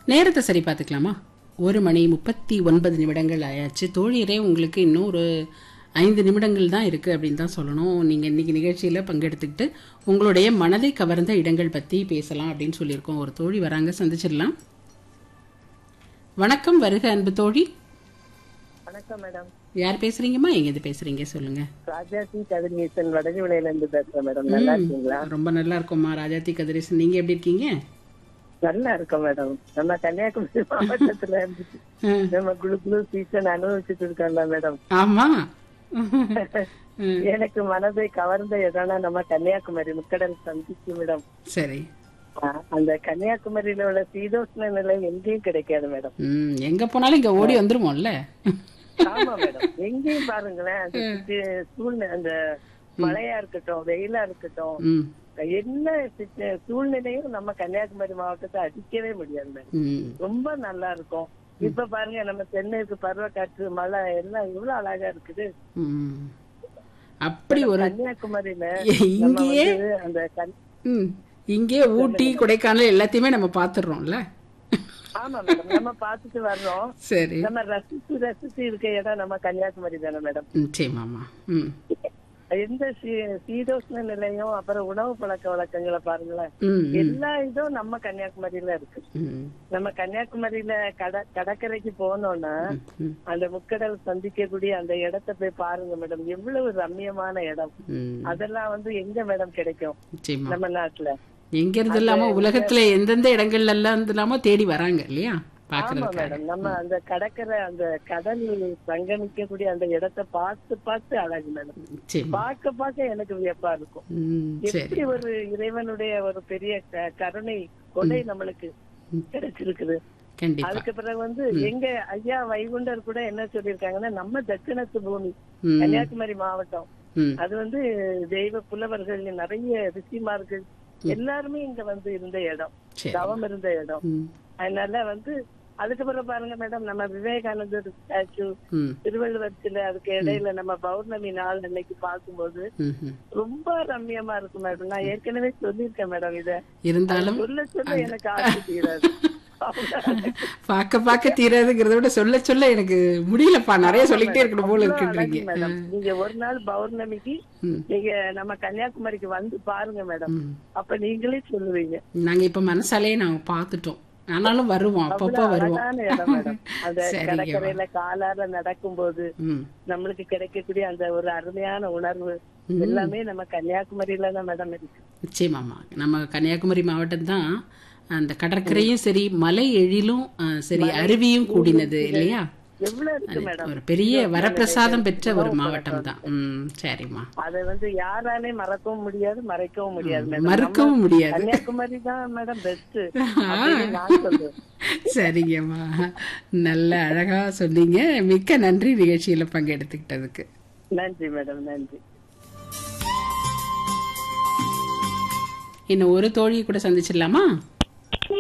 நேரத்தை சரி பார்த்துக்கலாமா ஒரு மணி முப்பத்தி ஒன்பது நிமிடங்கள் ஆயாச்சு தோழியரே உங்களுக்கு இன்னும் ஒரு ஐந்து நிமிடங்கள் தான் இருக்குது அப்படின்னு தான் சொல்லணும் நீங்கள் இன்னைக்கு நிகழ்ச்சியில் பங்கெடுத்துக்கிட்டு உங்களுடைய மனதை கவர்ந்த இடங்கள் பற்றி பேசலாம் அப்படின்னு சொல்லியிருக்கோம் ஒரு தோழி வராங்க சந்திச்சிடலாம் வணக்கம் வருக அன்பு தோழி வணக்கம் மேடம் யார் பேசுறீங்கம்மா எங்கேருந்து பேசுறீங்க சொல்லுங்க ராஜாசி கதிரீசன் வடகு விலையில இருந்து பேசுறேன் மேடம் நல்லா இருக்கீங்களா ரொம்ப நல்லா இருக்கோம்மா ராஜாத்தி கதிரேசன் நீங்க எப்படி இருக்கீங்க நல்லா இருக்கோம் மேடம் நம்ம கன்னியாகுமரி மாவட்டத்துல இருந்துச்சு ம். நம்ம குழு குழு சீசன் அனுபவிச்சுட்டு இருக்கோம்ல மேடம் ஆமா எனக்கு மனதை கவர்ந்த இடம்னா நம்ம கன்னியாகுமரி முக்கடல் சந்திச்சு மேடம் சரி ஆஹ், அந்த கன்னியாகுமரியில உள்ள சீதோஷ்ண நிலை எங்கேயும் கிடைக்காது மேடம் ம் எங்க போனாலும் இங்க ஓடி வந்துருமோல்ல ஆமா மேடம் எங்கேயும் பாருங்களேன் அந்த சுத்தி- சூழ்நிலை அந்த மழையா இருக்கட்டும் வெயிலா இருக்கட்டும் ம் என்ன சிச்ச- சூழ்நிலையும் நம்ம கன்னியாகுமரி மாவட்டத்தை அடிக்கவே முடியாது மேடம் ம் ரொம்ப நல்லா இருக்கும் இப்ப பாருங்க நம்ம சென்னைக்கு பருவக்காற்று மழை எல்லாம் இவ்வளவு அழகா இருக்குது ம். அப்படி ஒரு கன்னியாகுமரியில ஏ, நம்ம இங்கேயே வந்து அந்த கன்- ம் இங்கே ஊட்டி கொடைக்கானல் எல்லாத்தையுமே நம்ம பாத்துடுறோம்ல ஆமா மேடம் நம்ம பாத்துட்டு வர்றோம் சரி நம்ம ரசிச்சு ரசிச்சு இருக்க இடம் நம்ம கன்னியாகுமரி தானே மேடம் நிச்சயமாமா ம் எந்த சீ- சீதோஷ்ண நிலையம் அப்புறம் உணவு பழக்க வழக்கங்களை பாருங்களேன் ம் ம், எல்லா இதுவும் நம்ம கன்னியாகுமரியில இருக்கு ம் நம்ம கன்னியாகுமரியில கட கடற்கரைக்கு போனோம்னா ம், அந்த முக்கடல் சந்திக்கக்கூடிய அந்த இடத்தை போய் பாருங்க மேடம் எவ்வளவு ரம்மியமான இடம் ம் அதெல்லாம் வந்து எங்க மேடம் கிடைக்கும் நிச்சயமா நம்ம நாட்டுல எங்க இருந்து இல்லாம உலகத்துல எந்தெந்த இடங்கள்ல எல்லாம் இருந்து இல்லாம தேடி வராங்க இல்லையா ஆமா பாக்குறதுக்காக மேடம் நம்ம அந்த கடற்கரை அந்த கடல் சங்கமிக்கக்கூடிய அந்த இடத்தை பார்த்து பார்த்து அழகு மேடம் நிச்சயமா பார்க்க பார்க்க எனக்கு வியப்பா இருக்கும் ம் சரி எப்படி ஒரு இறைவனுடைய ஒரு பெரிய க- கருணை கொடை நம்மளுக்கு கிடைச்சிருக்குது கண்டிப்பா அதுக்கு பிறகு வந்து எங்க ஐயா வைகுண்டர் கூட என்ன சொல்லியிருக்காங்கன்னா நம்ம தட்சிணத்து பூமி ம் கன்னியாகுமரி மாவட்டம் ம் அது வந்து தெய்வ புலவர்கள் நிறைய ரிஷிமார்கள் எல்லாருமே இங்க வந்து இருந்த இடம் சரி தவம் இருந்த இடம் ம் அதனால வந்து அதுக்கு பிறகு பாருங்க மேடம் நம்ம விவேகானந்தர் ஸ்டாச்சு ம் திருவள்ளுவர் சிலை அதுக்கு இடையில நம்ம பௌர்ணமி நாள் அன்னைக்கு பார்க்கும்போது ம் ம். ரொம்ப ரம்மியமா இருக்கும் மேடம் நான் ஏற்கனவே சொல்லியிருக்கேன் மேடம் இத இருந்தாலும் சொல்ல சொல்ல எனக்கு ஆசை தீராது பார்க்க பார்க்க தீராதுங்கிறத விட சொல்ல சொல்ல எனக்கு முடியலப்பா நிறைய சொல்லிக்கிட்டே இருக்கணும் போல இருக்குன்றீங்க மேடம் நீங்க ஒரு நாள் பௌர்ணமிக்கு ம். நீங்க நம்ம கன்னியாகுமரிக்கு வந்து பாருங்க மேடம் ம். அப்ப நீங்களே சொல்லுவீங்க நாங்க இப்ப மனசாலேயே நாங்க பார்த்துட்டோம் ஆனாலும் வருவோம் அப்பப்போ அவ்வளவு வருவோம் அழகான இடம் மேடம் அந்த சரிங்கம்மா. கடற்கரையில காலால நடக்கும்போது ம் நம்மளுக்கு கிடைக்கக்கூடிய அந்த ஒரு அருமையான உணர்வு எல்லாமே நம்ம கன்னியாகுமரியில தான் மேடம் இருக்கு நிச்சயமாமா நம்ம கன்னியாகுமரி மாவட்டம் தான் அந்த கடற்கரையும் சரி மலை எழிலும் அஹ், சரி அருவியும் கூடினது இல்லையா எவ்வளவு இருக்கு மேடம் ஒரு பெரிய வரப்பிரசாதம் பெற்ற ஒரு மாவட்டம் தான் ம் சரிம்மா அதை வந்து யாராலே மறக்கவும் முடியாது மறைக்கவும் முடியாது மேடம் மறுக்கவும் முடியாது கன்னியாகுமரி தான் மேடம் பெஸ்ட் அப்படின்னு நான் சொல்றேன் சரிங்கம்மா நல்ல அழகா சொன்னீங்க மிக்க நன்றி நிகழ்ச்சியில பங்கெடுத்துக்கிட்டதுக்கு நன்றி மேடம் நன்றி இன்னும் ஒரு தோழியை கூட சந்திச்சிடலாமா